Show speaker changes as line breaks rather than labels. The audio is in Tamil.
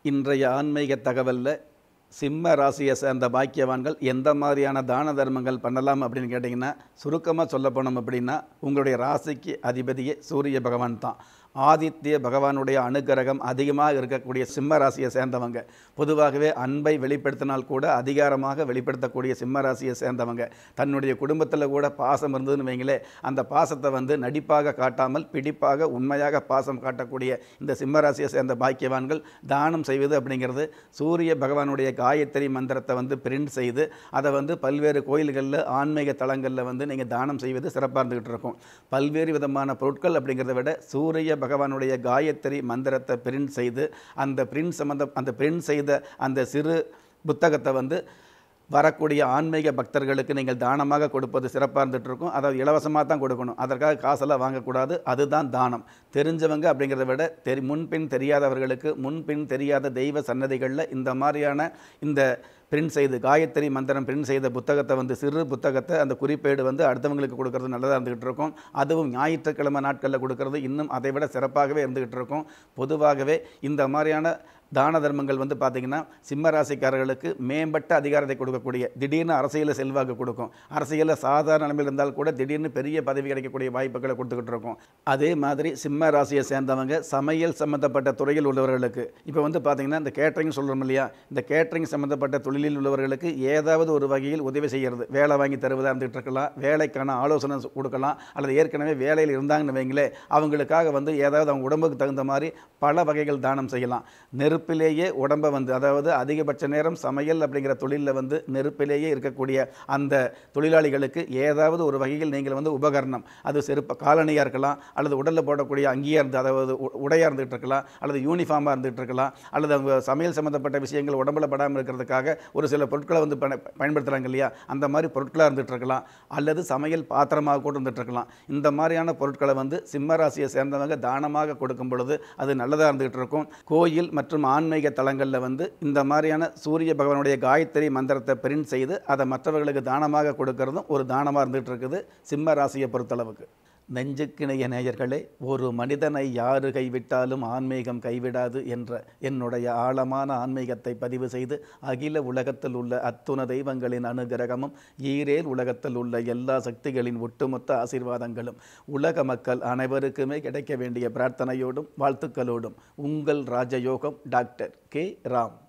இன்றைய ஆன்மீக தகவலில் சிம்ம ராசியை சேர்ந்த பாக்கியவான்கள் எந்த மாதிரியான தான தர்மங்கள் பண்ணலாம் அப்படின்னு கேட்டிங்கன்னா சுருக்கமாக சொல்ல போனோம் அப்படின்னா உங்களுடைய ராசிக்கு அதிபதியே சூரிய பகவான் தான் ஆதித்ய பகவானுடைய அனுகிரகம் அதிகமாக இருக்கக்கூடிய சிம்ம ராசியை சேர்ந்தவங்க பொதுவாகவே அன்பை வெளிப்படுத்தினால் கூட அதிகாரமாக வெளிப்படுத்தக்கூடிய சிம்ம ராசியை சேர்ந்தவங்க தன்னுடைய குடும்பத்தில் கூட பாசம் இருந்ததுன்னு வைங்களே அந்த பாசத்தை வந்து நடிப்பாக காட்டாமல் பிடிப்பாக உண்மையாக பாசம் காட்டக்கூடிய இந்த சிம்ம ராசியை சேர்ந்த பாக்கியவான்கள் தானம் செய்வது அப்படிங்கிறது சூரிய பகவானுடைய காயத்ரி மந்திரத்தை வந்து பிரிண்ட் செய்து அதை வந்து பல்வேறு கோயில்களில் ஆன்மீக தலங்களில் வந்து நீங்கள் தானம் செய்வது சிறப்பாக இருந்துகிட்டு இருக்கும் பல்வேறு விதமான பொருட்கள் அப்படிங்கிறத விட சூரிய பகவானுடைய காயத்ரி மந்திரத்தை பிரிண்ட் செய்து அந்த பிரிண்ட் சம்மந்த அந்த பிரிண்ட் செய்த அந்த சிறு புத்தகத்தை வந்து வரக்கூடிய ஆன்மீக பக்தர்களுக்கு நீங்கள் தானமாக கொடுப்பது சிறப்பாக இருந்துட்டு இருக்கும் அதாவது இலவசமாக தான் கொடுக்கணும் அதற்காக காசெல்லாம் வாங்கக்கூடாது அதுதான் தானம் தெரிஞ்சவங்க அப்படிங்கிறத விட தெரி முன்பின் தெரியாதவர்களுக்கு முன்பின் தெரியாத தெய்வ சன்னதிகளில் இந்த மாதிரியான இந்த பிரிண்ட் செய்து காயத்ரி மந்திரம் பிரிண்ட் செய்த புத்தகத்தை வந்து சிறு புத்தகத்தை அந்த குறிப்பேடு வந்து அடுத்தவங்களுக்கு கொடுக்கறது நல்லதாக இருந்துகிட்டு இருக்கும் அதுவும் ஞாயிற்றுக்கிழமை நாட்களில் கொடுக்கறது இன்னும் அதை விட சிறப்பாகவே இருந்துகிட்டு இருக்கும் பொதுவாகவே இந்த மாதிரியான தான தர்மங்கள் வந்து பார்த்திங்கன்னா சிம்ம ராசிக்காரர்களுக்கு மேம்பட்ட அதிகாரத்தை கொடுக்கக்கூடிய திடீர்னு அரசியலில் செல்வாக்கு கொடுக்கும் அரசியலில் சாதாரண நிலைமையில் இருந்தால் கூட திடீர்னு பெரிய பதவி கிடைக்கக்கூடிய வாய்ப்புகளை கொடுத்துக்கிட்டு இருக்கும் அதே மாதிரி சிம்ம ராசியை சேர்ந்தவங்க சமையல் சம்மந்தப்பட்ட துறையில் உள்ளவர்களுக்கு இப்போ வந்து பார்த்திங்கன்னா இந்த கேட்ரிங் சொல்கிறோம் இல்லையா இந்த கேட்ரிங் சம்மந்தப்பட்ட தொழிலில் உள்ளவர்களுக்கு ஏதாவது ஒரு வகையில் உதவி செய்கிறது வேலை வாங்கி தருவதாக இருந்துகிட்டு இருக்கலாம் வேலைக்கான ஆலோசனை கொடுக்கலாம் அல்லது ஏற்கனவே வேலையில் இருந்தாங்கன்னு வைங்களே அவங்களுக்காக வந்து ஏதாவது அவங்க உடம்புக்கு தகுந்த மாதிரி பல வகைகள் தானம் செய்யலாம் நெருப்பிலேயே உடம்பை வந்து அதாவது அதிகபட்ச நேரம் சமையல் அப்படிங்கிற தொழிலில் வந்து நெருப்பிலேயே இருக்கக்கூடிய அந்த தொழிலாளிகளுக்கு ஏதாவது ஒரு வகையில் நீங்கள் வந்து உபகரணம் அது செருப்பு காலணியாக இருக்கலாம் அல்லது உடலில் போடக்கூடிய அங்கேயாக இருந்து அதாவது உ- உடையாக இருந்துகிட்டு இருக்கலாம் அல்லது யூனிஃபார்மாக இருந்துகிட்டு இருக்கலாம் அல்லது அவங்க சமையல் சம்மந்தப்பட்ட விஷயங்கள் உடம்புல படாமல் இருக்கிறதுக்காக ஒரு சில பொருட்களை வந்து பயன- பயன்படுத்துகிறாங்க இல்லையா அந்த மாதிரி பொருட்களாக இருந்துகிட்டு இருக்கலாம் அல்லது சமையல் பாத்திரமாக கூட இருந்துகிட்டு இருக்கலாம் இந்த மாதிரியான பொருட்களை வந்து சிம்ம ராசியை சேர்ந்தவங்க தானமாக கொடுக்கும் பொழுது அது நல்லதாக இருந்துகிட்டு இருக்கும் கோயில் மற்றும் ஆன்மீக தலங்களில் வந்து இந்த மாதிரியான சூரிய பகவானுடைய காயத்ரி மந்திரத்தை பிரிண்ட் செய்து அதை மற்றவர்களுக்கு தானமாக கொடுக்கறதும் ஒரு தானமாக இருந்துகிட்டு இருக்குது சிம்ம ராசியை பொறுத்தளவுக்கு நெஞ்சுக்கிணைய நேயர்களே ஒரு மனிதனை யாரு கைவிட்டாலும் ஆன்மீகம் கைவிடாது என்ற என்னுடைய ஆழமான ஆன்மீகத்தை பதிவு செய்து அகில உலகத்தில் உள்ள அத்துண தெய்வங்களின் அனுகிரகமும் ஈரேல் உலகத்தில் உள்ள எல்லா சக்திகளின் ஒட்டுமொத்த ஆசீர்வாதங்களும் உலக மக்கள் அனைவருக்குமே கிடைக்க வேண்டிய பிரார்த்தனையோடும் வாழ்த்துக்களோடும் உங்கள் ராஜயோகம் டாக்டர் கே ராம்